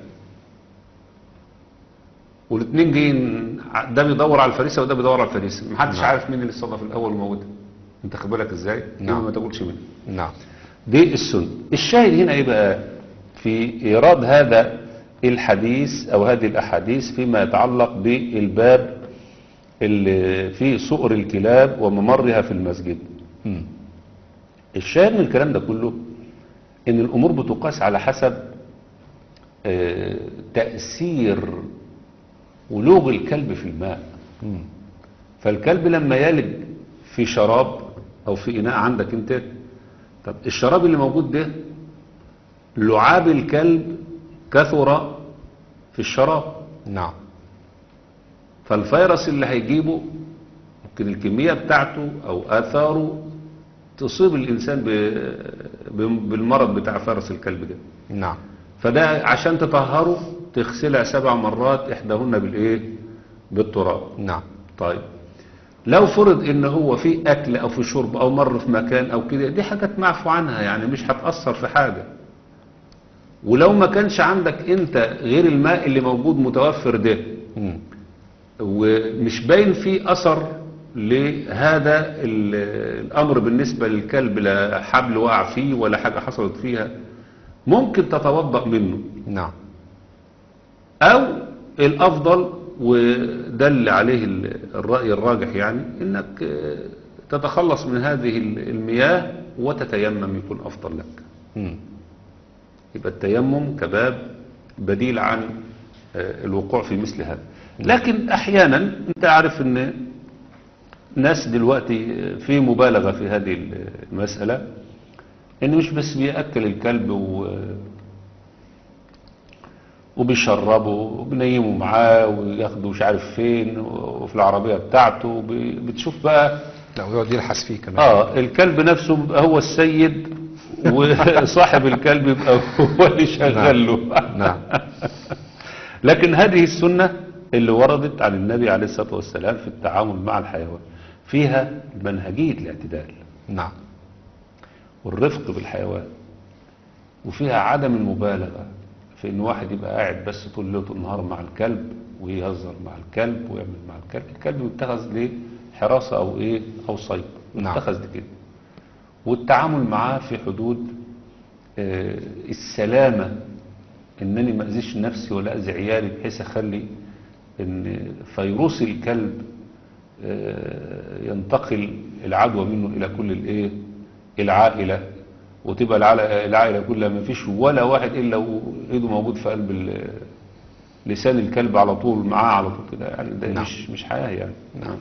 والاثنين جايين ده بيدور على الفريسه وده بيدور على الفريسه محدش نعم. عارف مين اللي اصطاد في الاول وموتها انت خد بالك ازاي نعم. يبقى ما تاكلش منها نعم دي السنة الشاهد هنا ايه بقى في ايراد هذا الحديث او هذه الاحاديث فيما يتعلق بالباب اللي فيه سؤر الكلاب وممرها في المسجد مم. الشاهد من الكلام ده كله ان الامور بتقاس على حسب آه، تأثير ولوغ الكلب في الماء مم. فالكلب لما يلج في شراب او في اناء عندك انت طب الشراب اللي موجود ده لعاب الكلب كثر في الشراب نعم فالفيروس اللي هيجيبه ممكن الكمية بتاعته او اثاره تصيب الانسان ب- ب- بالمرض بتاع فيروس الكلب ده نعم فده عشان تطهره تغسلها سبع مرات احداهن بالايه بالتراب نعم طيب لو فرض ان هو في اكل او في شرب او مر في مكان او كده دي حاجات معفو عنها يعني مش هتأثر في حاجة ولو ما كانش عندك انت غير الماء اللي موجود متوفر ده مم. ومش باين فيه اثر لهذا ال- الامر بالنسبة للكلب لا حبل وقع فيه ولا حاجة حصلت فيها ممكن تتوضأ منه نعم او الافضل ودل عليه ال- الرأي الراجح يعني انك آه، تتخلص من هذه ال- المياه وتتيمم يكون افضل لك مم. يبقى التيمم كباب بديل عن آه، الوقوع في مثل هذا لكن احيانا انت عارف ان ناس دلوقتي في مبالغة في هذه المسألة ان مش بس بيأكل الكلب و وبيشربه وبنيمه معاه وياخده مش عارف فين وفي العربية بتاعته وبي- بتشوف بقى لا ويقعد يلحس فيه كمان اه الكلب نفسه بيبقى هو السيد وصاحب الكلب يبقى هو اللي شغال له نعم لكن هذه السنة اللي وردت عن النبي عليه الصلاة والسلام في التعامل مع الحيوان فيها منهجية الاعتدال نعم والرفق بالحيوان وفيها عدم المبالغة في ان واحد يبقى قاعد بس طول الليل طول النهار مع الكلب ويهزر مع الكلب ويعمل مع الكلب الكلب يتخذ ليه حراسة او ايه او صيد نعم. يتخذ كده والتعامل معاه في حدود آه، السلامة انني ما اذيش نفسي ولا اذي عيالي بحيث اخلي ان فيروس الكلب آه، ينتقل العدوى منه الى كل الايه العائله وتبقى العائله العائلة كلها ما فيش ولا واحد الا وايده موجود في قلب ال- لسان الكلب على طول معاه على طول كده يعني ده نعم. مش مش حياه يعني نعم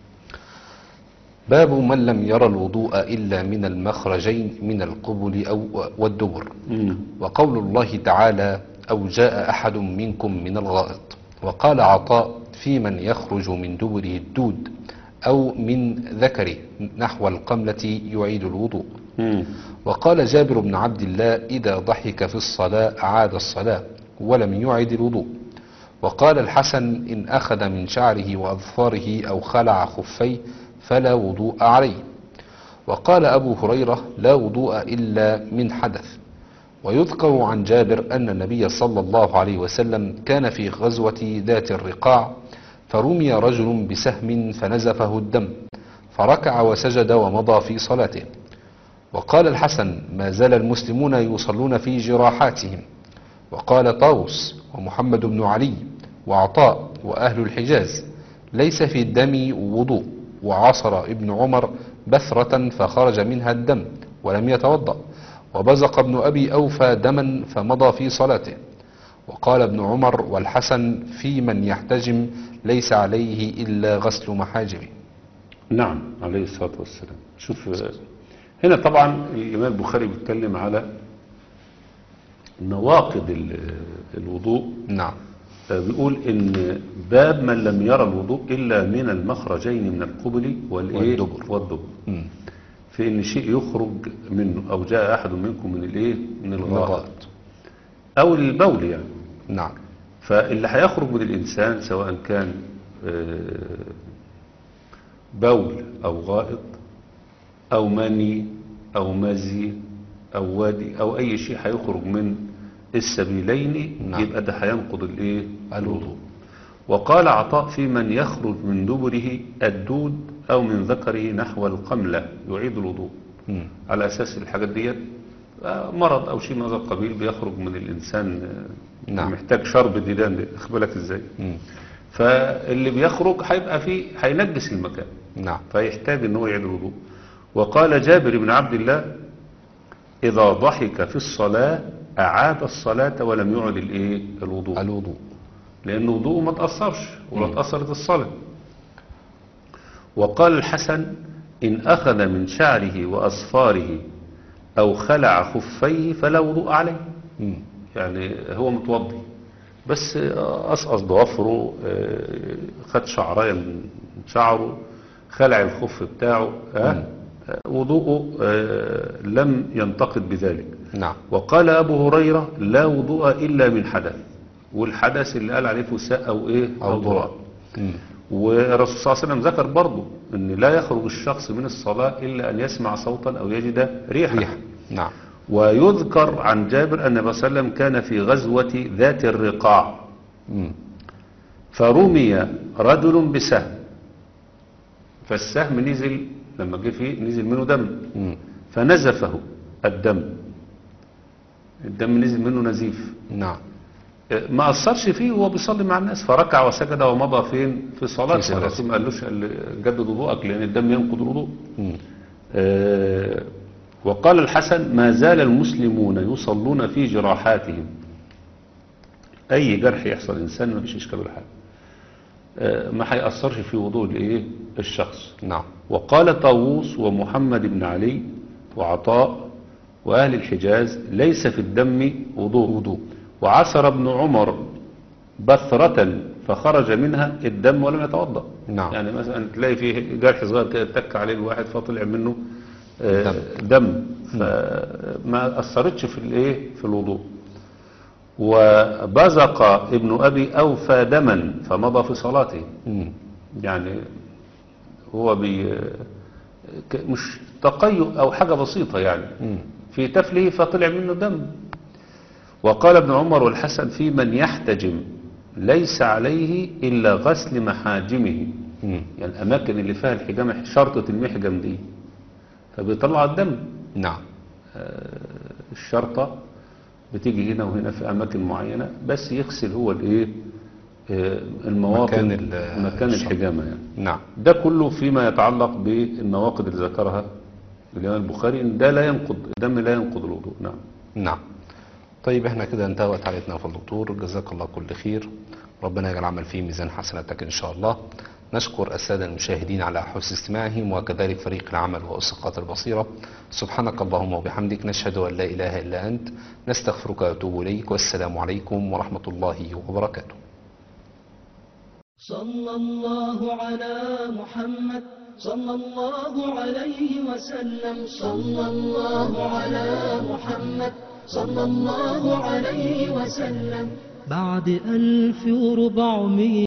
باب من لم يرى الوضوء إلا من المخرجين من القبل أو والدبر مم. وقول الله تعالى أو جاء أحد منكم من الغائط وقال عطاء في من يخرج من دبره الدود أو من ذكره نحو القملة يعيد الوضوء مم. وقال جابر بن عبد الله إذا ضحك في الصلاة أعاد الصلاة ولم يعد الوضوء وقال الحسن إن أخذ من شعره وأظفاره أو خلع خفيه فلا وضوء عليه وقال أبو هريرة لا وضوء إلا من حدث ويذكر عن جابر أن النبي صلى الله عليه وسلم كان في غزوة ذات الرقاع فرمي رجل بسهم فنزفه الدم فركع وسجد ومضى في صلاته وقال الحسن ما زال المسلمون يصلون في جراحاتهم وقال طاووس ومحمد بن علي وعطاء وأهل الحجاز ليس في الدم وضوء وعصر ابن عمر بثرة فخرج منها الدم ولم يتوضأ وبزق ابن أبي أوفى دما فمضى في صلاته وقال ابن عمر والحسن في من يحتجم ليس عليه إلا غسل محاجبه نعم عليه الصلاة والسلام شوف آه، هنا طبعا الإمام البخاري بيتكلم على نواقض ال- الوضوء نعم آه، بيقول إن باب من لم يرى الوضوء إلا من المخرجين من القبل والإيه؟ والدبر. والدبر مم. في إن شيء يخرج منه أو جاء أحد منكم من الإيه من الغائط الغائط. أو البول يعني نعم فاللي هيخرج من الإنسان سواء كان آه، بول أو غائط أو مني أو مزي أو وادي أو أي شيء هيخرج من السبيلين نعم. يبقى ده هينقض الإيه؟ الوضوء. وقال عطاء في من يخرج من دبره الدود أو من ذكره نحو القملة يعيد الوضوء مم. على أساس الحاجات ديت آه، مرض أو شيء من هذا القبيل بيخرج من الإنسان آه، نعم. محتاج شرب ديدان أخبرك إزاي مم. فاللي بيخرج هيبقى فيه هينجس المكان نعم فيحتاج ان هو يعيد الوضوء وقال جابر بن عبد الله إذا ضحك في الصلاة أعاد الصلاة ولم يعد الإيه الوضوء الوضوء لأن وضوءه ما تأثرش ولا مم. تأثرت الصلاة وقال الحسن إن أخذ من شعره وأصفاره أو خلع خفيه فلا وضوء عليه مم. يعني هو متوضي بس قصقص ضوافره آه، خد شعرايه من شعره خلع الخف بتاعه آه، آه، وضوءه آه، لم ينتقد بذلك نعم وقال أبو هريرة لا وضوء إلا من حدث والحدث اللي قال عليه فساء أو إيه أو أو ضرار مم. والرسول صلى الله عليه وسلم ذكر برضه أن لا يخرج الشخص من الصلاة إلا أن يسمع صوتا أو يجد ريحا ريح نعم ويذكر عن جابر أن النبي صلى الله عليه وسلم كان في غزوة ذات الرقاع مم. فرمي رجل بسهم فالسهم نزل لما جه فيه نزل منه دم مم. فنزفه الدم الدم نزل منه نزيف نعم ما أثرش فيه وهو بيصلي مع الناس فركع وسجد ومضى فين في صلاته في صلاته. الرسول ما قالوش قال جدد وضوءك لأن الدم ينقض الوضوء مم. آه، وقال الحسن ما زال المسلمون يصلون في جراحاتهم أي جرح يحصل إنسان ما فيش إشكال ولا حاجة آه، ما هيأثرش في وضوء الإيه الشخص نعم وقال طاووس ومحمد بن علي وعطاء وأهل الحجاز ليس في الدم وضوء وضوء وعثر ابن عمر بثرة فخرج منها الدم ولم يتوضأ نعم. يعني مثلا تلاقي فيه جرح صغير كده اتك عليه الواحد فطلع منه آه، دم. دم فما أثرتش في الايه في الوضوء وبزق ابن أبي أوفى دما فمضى في صلاته مم. يعني هو بي ك- مش تقيؤ أو حاجة بسيطة يعني مم. في تفله فطلع منه دم وقال ابن عمر والحسن في من يحتجم ليس عليه إلا غسل محاجمه مم. يعني الأماكن اللي فيها الحجامة شرطة المحجم دي فبيطلع الدم نعم الشرطة بتيجي هنا وهنا في أماكن معينة بس يغسل هو الإيه آه، المواطن مكان ال- مكان الشرطة. الحجامة يعني نعم ده كله فيما يتعلق بالنواقض اللي ذكرها الإمام البخاري إن ده لا ينقض الدم لا ينقض الوضوء نعم نعم طيب احنا كده انتهت حلقتنا في الدكتور جزاك الله كل خير ربنا يجعل العمل فيه ميزان حسناتك ان شاء الله نشكر السادة المشاهدين على حسن استماعهم وكذلك فريق العمل وأسقاط البصيرة سبحانك اللهم وبحمدك نشهد أن لا إله إلا أنت نستغفرك ونتوب إليك والسلام عليكم ورحمة الله وبركاته صلى الله على محمد صلى الله عليه وسلم صلى الله على محمد صلى الله عليه وسلم بعد ألف وربعمية